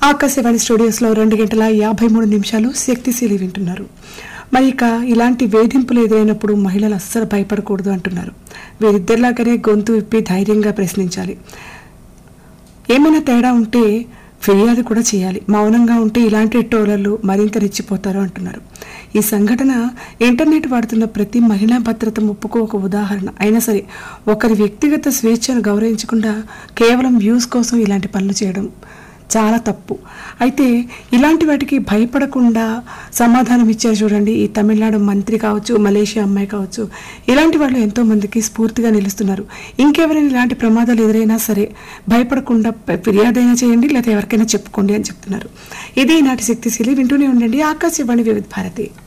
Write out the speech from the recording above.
ఆకాశవాణి స్టూడియోస్లో రెండు గంటల యాభై మూడు నిమిషాలు శక్తిశీలి వింటున్నారు మరి ఇక ఇలాంటి వేధింపులు ఎదురైనప్పుడు మహిళలు అస్సలు భయపడకూడదు అంటున్నారు వీరిద్దరిలాగానే గొంతు విప్పి ధైర్యంగా ప్రశ్నించాలి ఏమైనా తేడా ఉంటే ఫిర్యాదు కూడా చేయాలి మౌనంగా ఉంటే ఇలాంటి టోలర్లు మరింత రెచ్చిపోతారు అంటున్నారు ఈ సంఘటన ఇంటర్నెట్ వాడుతున్న ప్రతి మహిళా భద్రత ముప్పుకు ఒక ఉదాహరణ అయినా సరే ఒకరి వ్యక్తిగత స్వేచ్ఛను గౌరవించకుండా కేవలం వ్యూస్ కోసం ఇలాంటి పనులు చేయడం చాలా తప్పు అయితే ఇలాంటి వాటికి భయపడకుండా సమాధానం ఇచ్చారు చూడండి ఈ తమిళనాడు మంత్రి కావచ్చు మలేషియా అమ్మాయి కావచ్చు ఇలాంటి వాళ్ళు ఎంతో మందికి స్ఫూర్తిగా నిలుస్తున్నారు ఇంకెవరైనా ఇలాంటి ప్రమాదాలు ఎదురైనా సరే భయపడకుండా ప- ఫిర్యాదైనా చేయండి లేదా ఎవరికైనా చెప్పుకోండి అని చెప్తున్నారు ఇది ఈనాటి శక్తిశీలి వింటూనే ఉండండి ఆకాశవాణి వివిధ భారతి